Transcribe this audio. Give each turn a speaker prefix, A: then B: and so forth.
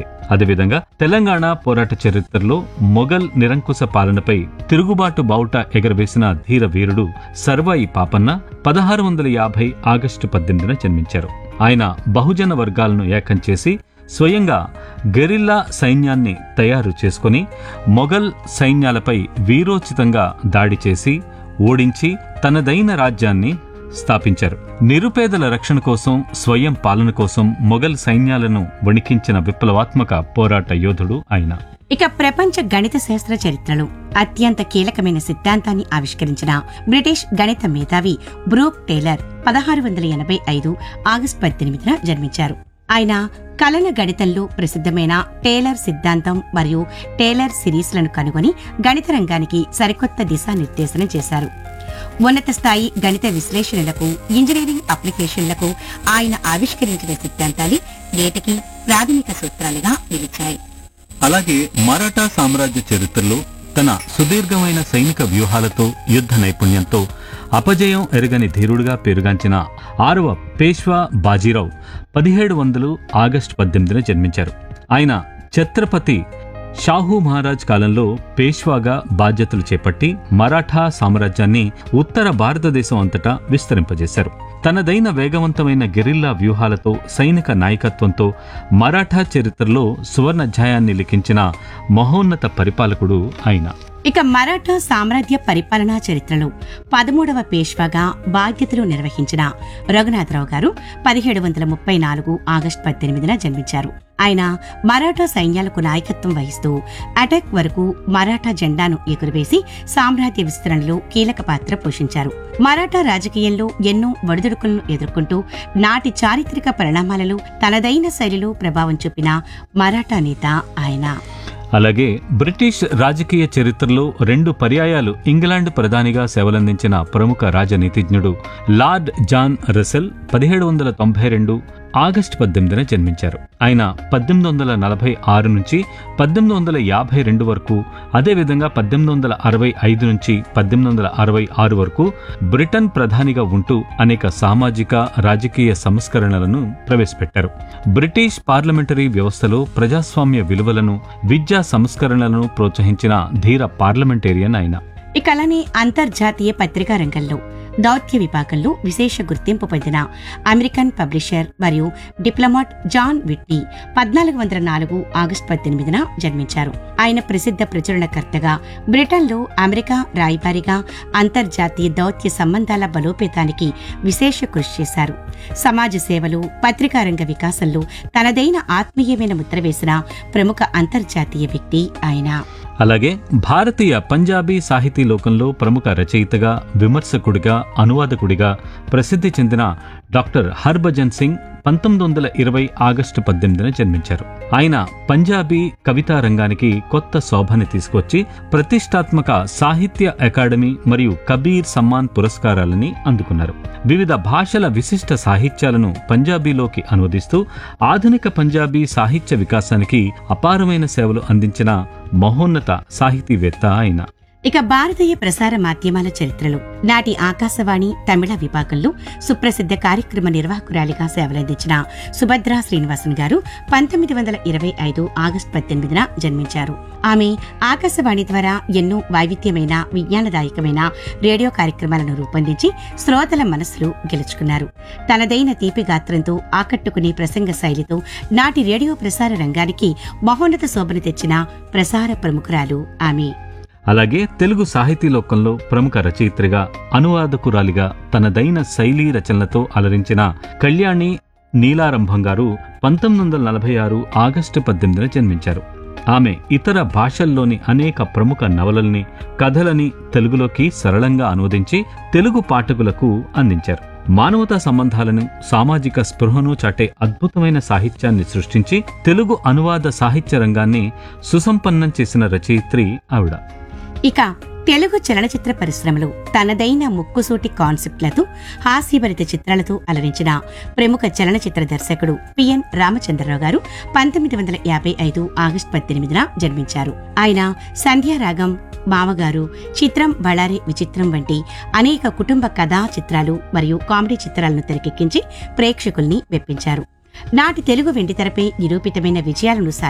A: జరిగింది అదేవిధంగా తెలంగాణ పోరాట చరిత్రలో మొఘల్ నిరంకుశ పాలనపై తిరుగుబాటు బావుట ఎగరవేసిన ధీర వీరుడు సర్వాయి పాపన్న పదహారు వందల యాభై ఆగస్టు పద్దెనిమిదిన జన్మించారు ఆయన బహుజన వర్గాలను ఏకం చేసి స్వయంగా గెరిల్లా సైన్యాన్ని తయారు చేసుకుని మొఘల్ సైన్యాలపై వీరోచితంగా దాడి చేసి ఓడించి తనదైన రాజ్యాన్ని స్థాపించారు నిరుపేదల రక్షణ కోసం స్వయం పాలన కోసం మొఘల్ సైన్యాలను వణికించిన విప్లవాత్మక పోరాట యోధుడు ఆయన
B: ఇక ప్రపంచ గణిత శాస్త్ర చరిత్రలో అత్యంత కీలకమైన సిద్ధాంతాన్ని ఆవిష్కరించిన బ్రిటిష్ గణిత మేధావి బ్రూక్ టేలర్ పదహారు వందల ఎనభై ఐదు ఆగస్టు పద్దెనిమిదిన జన్మించారు ఆయన కలన గణితంలో ప్రసిద్ధమైన టేలర్ సిద్ధాంతం మరియు టేలర్ సిరీస్లను కనుగొని గణిత రంగానికి సరికొత్త దిశానిర్దేశనం చేశారు ఉన్నత స్థాయి గణిత విశ్లేషణలకు ఇంజనీరింగ్ అప్లికేషన్లకు ఆయన ఆవిష్కరించిన సిద్ధాంతాలు నేటికి ప్రాథమిక సూత్రాలుగా నిలిచాయి
A: అలాగే మరాఠా సామ్రాజ్య చరిత్రలో తన సుదీర్ఘమైన సైనిక వ్యూహాలతో యుద్ధ నైపుణ్యంతో అపజయం ఎరగని ధీరుడిగా పేరుగాంచిన ఆరవ పేష్వా బాజీరావు పదిహేడు వందలు ఆగస్టు పద్దెనిమిదిన జన్మించారు ఆయన ఛత్రపతి షాహూ మహారాజ్ కాలంలో పేష్వాగా బాధ్యతలు చేపట్టి మరాఠా సామ్రాజ్యాన్ని ఉత్తర భారతదేశం అంతటా విస్తరింపజేశారు తనదైన వేగవంతమైన గెరిల్లా వ్యూహాలతో సైనిక నాయకత్వంతో మరాఠా చరిత్రలో సువర్ణాధ్యాయాన్ని లిఖించిన మహోన్నత పరిపాలకుడు ఆయన
B: ఇక మరాఠా సామ్రాజ్య పరిపాలనా చరిత్రలో పదమూడవ పేష్వాగా బాధ్యతలు నిర్వహించిన రఘునాథరావు గారు పదిహేడు వందల ముప్పై నాలుగు ఆగస్టు పద్దెనిమిదిన జన్మించారు ఆయన మరాఠా సైన్యాలకు నాయకత్వం వహిస్తూ అటాక్ వరకు మరాఠా జెండాను ఎగురవేసి సామ్రాజ్య విస్తరణలో కీలక పాత్ర పోషించారు మరాఠా రాజకీయంలో ఎన్నో ఒడిదుడుకులను ఎదుర్కొంటూ నాటి చారిత్రక పరిణామాలలో తనదైన శైలిలో ప్రభావం చూపిన మరాఠా నేత ఆయన
A: అలాగే బ్రిటిష్ రాజకీయ చరిత్రలో రెండు పర్యాయాలు ఇంగ్లాండ్ ప్రధానిగా సేవలందించిన ప్రముఖ రాజనీతిజ్ఞుడు లార్డ్ జాన్ రసెల్ పదిహేడు వందల తొంభై రెండు ఆగస్టు పద్దెనిమిదిన జన్మించారు ఆయన పద్దెనిమిది వందల నలభై ఆరు నుంచి పద్దెనిమిది వందల యాభై రెండు వరకు అదేవిధంగా పద్దెనిమిది వందల అరవై ఐదు నుంచి పద్దెనిమిది వందల అరవై ఆరు వరకు బ్రిటన్ ప్రధానిగా ఉంటూ అనేక సామాజిక రాజకీయ సంస్కరణలను ప్రవేశపెట్టారు బ్రిటిష్ పార్లమెంటరీ వ్యవస్థలో ప్రజాస్వామ్య విలువలను విద్యా సంస్కరణలను ప్రోత్సహించిన ధీర పార్లమెంటేరియన్ ఆయన
B: ఇక అలానే అంతర్జాతీయ పత్రికా రంగంలో దౌత్య విభాగంలో విశేష గుర్తింపు పొందిన అమెరికన్ పబ్లిషర్ మరియు డిప్లొమాట్ జాన్ విట్నీ పద్నాలుగు వందల నాలుగు ఆగస్టు పద్దెనిమిదిన జన్మించారు ఆయన ప్రసిద్ధ ప్రచురణకర్తగా బ్రిటన్లో అమెరికా రాయబారిగా అంతర్జాతీయ దౌత్య సంబంధాల బలోపేతానికి విశేష కృషి చేశారు సమాజ సేవలు పత్రికా రంగ వికాసంలో తనదైన ఆత్మీయమైన ముద్ర వేసిన ప్రముఖ అంతర్జాతీయ వ్యక్తి ఆయన
A: అలాగే భారతీయ పంజాబీ సాహితీ లోకంలో ప్రముఖ రచయితగా విమర్శకుడిగా అనువాదకుడిగా ప్రసిద్ధి చెందిన డాక్టర్ హర్భజన్ సింగ్ పంతొమ్మిది వందల ఇరవై ఆగస్టు పద్దెనిమిదిన జన్మించారు ఆయన పంజాబీ కవితా రంగానికి కొత్త శోభని తీసుకొచ్చి ప్రతిష్టాత్మక సాహిత్య అకాడమీ మరియు కబీర్ సమ్మాన్ పురస్కారాలని అందుకున్నారు వివిధ భాషల విశిష్ట సాహిత్యాలను పంజాబీలోకి అనువదిస్తూ ఆధునిక పంజాబీ సాహిత్య వికాసానికి అపారమైన సేవలు అందించిన మహోన్నత సాహితీవేత్త ఆయన
B: ఇక భారతీయ ప్రసార మాధ్యమాల చరిత్రలో నాటి ఆకాశవాణి తమిళ విభాగంలో సుప్రసిద్ధ కార్యక్రమ నిర్వాహకురాలిగా సేవలందించిన సుభద్రా శ్రీనివాసన్ గారు పంతొమ్మిది వందల ఇరవై ఐదు ఆగస్టు పద్దెనిమిదిన జన్మించారు ఆమె ఆకాశవాణి ద్వారా ఎన్నో వైవిధ్యమైన విజ్ఞానదాయకమైన రేడియో కార్యక్రమాలను రూపొందించి శ్రోతల మనస్సులు గెలుచుకున్నారు తనదైన తీపి గాత్రంతో ఆకట్టుకునే ప్రసంగ శైలితో నాటి రేడియో ప్రసార రంగానికి మహోన్నత శోభను తెచ్చిన ప్రసార ప్రముఖురాలు ఆమె
A: అలాగే తెలుగు సాహితీ లోకంలో ప్రముఖ రచయిత్రిగా అనువాదకురాలిగా తనదైన శైలీ రచనలతో అలరించిన కళ్యాణి నీలారంభం గారు పంతొమ్మిది వందల నలభై ఆరు ఆగస్టు పద్దెనిమిదిన జన్మించారు ఆమె ఇతర భాషల్లోని అనేక ప్రముఖ నవలల్ని కథలని తెలుగులోకి సరళంగా అనువదించి తెలుగు పాఠకులకు అందించారు మానవతా సంబంధాలను సామాజిక స్పృహను చాటే అద్భుతమైన సాహిత్యాన్ని సృష్టించి తెలుగు అనువాద సాహిత్య రంగాన్ని సుసంపన్నం చేసిన రచయిత్రి ఆవిడ
B: ఇక తెలుగు చలనచిత్ర పరిశ్రమలో తనదైన ముక్కుసూటి కాన్సెప్ట్లతో హాస్యభరిత చిత్రాలతో అలరించిన ప్రముఖ చలనచిత్ర దర్శకుడు పిఎన్ రామచంద్రరావు గారు పంతొమ్మిది వందల యాభై ఐదు ఆగస్టు పద్దెనిమిదిన జన్మించారు ఆయన సంధ్యారాగం మామగారు చిత్రం బళారి విచిత్రం వంటి అనేక కుటుంబ కథా చిత్రాలు మరియు కామెడీ చిత్రాలను తెరకెక్కించి ప్రేక్షకుల్ని మెప్పించారు నాటి తెలుగు వెండితెరపై నిరూపితమైన విజయాలను